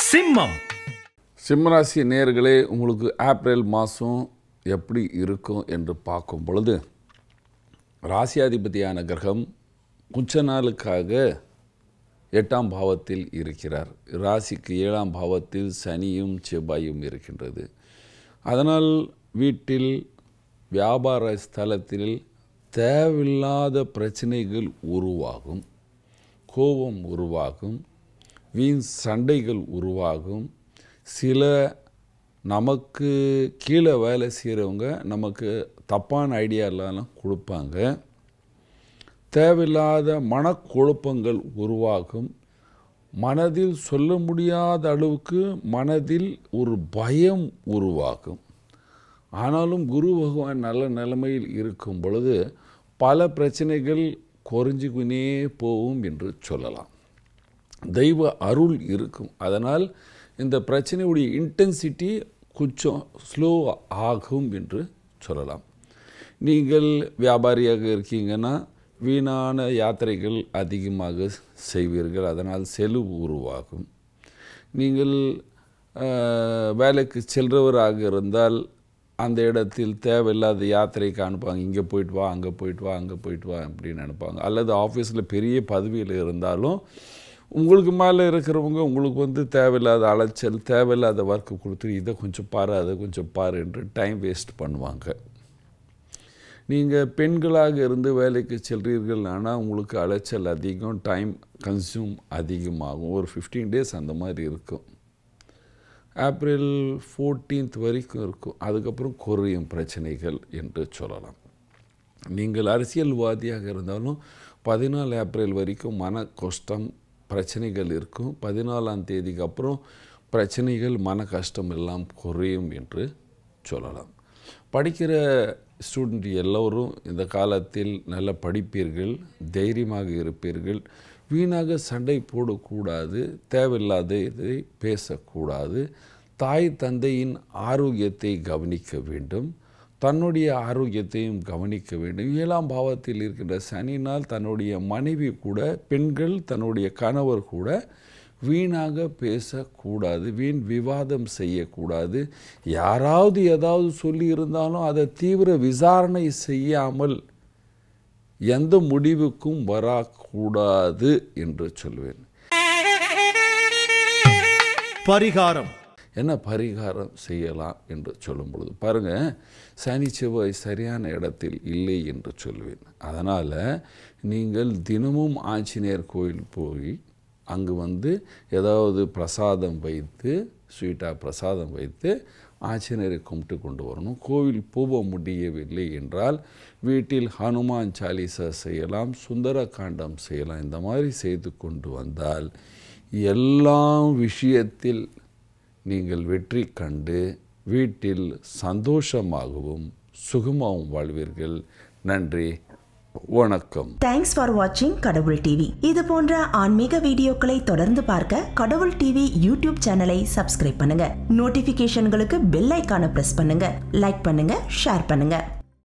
சிம்மம் சிம்மராசி நேர்களே உங்களுக்கு ஏப்ரல் மாதம் எப்படி இருக்கும் என்று பார்க்கும் பொழுது ராசியாதிபதியான கிரகம் கொஞ்ச நாளுக்காக எட்டாம் பாவத்தில் இருக்கிறார் ராசிக்கு ஏழாம் பாவத்தில் சனியும் செவ்வாயும் இருக்கின்றது அதனால் வீட்டில் வியாபார ஸ்தலத்தில் தேவையில்லாத பிரச்சனைகள் உருவாகும் கோபம் உருவாகும் வீண் சண்டைகள் உருவாகும் சில நமக்கு கீழே வேலை செய்கிறவங்க நமக்கு தப்பான ஐடியாலாம் கொடுப்பாங்க தேவையில்லாத மனக்குழப்பங்கள் உருவாகும் மனதில் சொல்ல முடியாத அளவுக்கு மனதில் ஒரு பயம் உருவாகும் ஆனாலும் குரு பகவான் நல்ல நிலைமையில் இருக்கும் பொழுது பல பிரச்சனைகள் குறைஞ்சிக்கினே போகும் என்று சொல்லலாம் தெய்வ அருள் இருக்கும் அதனால் இந்த பிரச்சனையுடைய இன்டென்சிட்டி கொஞ்சம் ஸ்லோ ஆகும் என்று சொல்லலாம் நீங்கள் வியாபாரியாக இருக்கீங்கன்னா வீணான யாத்திரைகள் அதிகமாக செய்வீர்கள் அதனால் செலவு உருவாகும் நீங்கள் அஹ், வேலைக்கு செல்றவராக இருந்தால் அந்த இடத்தில் தேவையில்லாத யாத்திரைக்கு அனுப்புவாங்க இங்கே போயிட்டு வா அங்கே போயிட்டு வா அங்கே போயிட்டு வா அப்படின்னு அனுப்புவாங்க அல்லது ஆஃபீஸில் பெரிய பதவியில் இருந்தாலும் உங்களுக்கு மேலே இருக்கிறவங்க உங்களுக்கு வந்து தேவையில்லாத அலைச்சல் தேவையில்லாத ஒர்க்கு கொடுத்து இதை கொஞ்சம் பாரு அதை கொஞ்சம் பாரு என்று டைம் வேஸ்ட் பண்ணுவாங்க நீங்கள் பெண்களாக இருந்து வேலைக்கு செல்றீர்கள் ஆனால் உங்களுக்கு அலைச்சல் அதிகம் டைம் கன்சியூம் அதிகமாகும் ஒரு ஃபிஃப்டீன் டேஸ் அந்த மாதிரி இருக்கும் ஏப்ரல் ஃபோர்டீன்த் வரைக்கும் இருக்கும் அதுக்கப்புறம் குறையும் பிரச்சனைகள் என்று சொல்லலாம் நீங்கள் அரசியல்வாதியாக இருந்தாலும் பதினாலு ஏப்ரல் வரைக்கும் மன கஷ்டம் பிரச்சனைகள் இருக்கும் பதினாலாம் தேதிக்கு அப்புறம் பிரச்சனைகள் மன கஷ்டம் எல்லாம் குறையும் என்று சொல்லலாம் படிக்கிற ஸ்டூடெண்ட் எல்லோரும் இந்த காலத்தில் நல்ல படிப்பீர்கள் தைரியமாக இருப்பீர்கள் வீணாக சண்டை போடக்கூடாது தேவையில்லாத இதை பேசக்கூடாது தாய் தந்தையின் ஆரோக்கியத்தை கவனிக்க வேண்டும் தன்னுடைய ஆரோக்கியத்தையும் கவனிக்க வேண்டும் ஏழாம் பாவத்தில் இருக்கின்ற சனினால் தன்னுடைய மனைவி கூட பெண்கள் தன்னுடைய கணவர் கூட வீணாக பேசக்கூடாது வீண் விவாதம் செய்யக்கூடாது யாராவது ஏதாவது சொல்லி இருந்தாலும் அதை தீவிர விசாரணை செய்யாமல் எந்த முடிவுக்கும் வரக்கூடாது என்று சொல்வேன் பரிகாரம் என்ன பரிகாரம் செய்யலாம் என்று சொல்லும் பொழுது பாருங்கள் சனி செவ்வாய் சரியான இடத்தில் இல்லை என்று சொல்வேன் அதனால் நீங்கள் தினமும் ஆஞ்சநேயர் கோயில் போய் அங்கு வந்து ஏதாவது பிரசாதம் வைத்து ஸ்வீட்டாக பிரசாதம் வைத்து ஆஞ்சநேயரை கும்பிட்டு கொண்டு வரணும் கோவில் போக முடியவில்லை என்றால் வீட்டில் ஹனுமான் சாலிசா செய்யலாம் சுந்தர காண்டம் செய்யலாம் இந்த மாதிரி செய்து கொண்டு வந்தால் எல்லா விஷயத்தில் நீங்கள் வெற்றி கண்டு வீட்டில் சந்தோஷமாகவும் சுகமாகவும் வாழ்வீர்கள் நன்றி வணக்கம் தேங்க்ஸ் ஃபார் வாட்சிங் கடவுள் டிவி இது போன்ற ஆன்மீக வீடியோக்களை தொடர்ந்து பார்க்க கடவுள் டிவி யூடியூப் சேனலை சப்ஸ்கிரைப் பண்ணுங்க நோட்டிபிகேஷன்களுக்கு பெல் ஐக்கான பிரஸ் பண்ணுங்க லைக் பண்ணுங்க ஷேர் பண்ணுங்க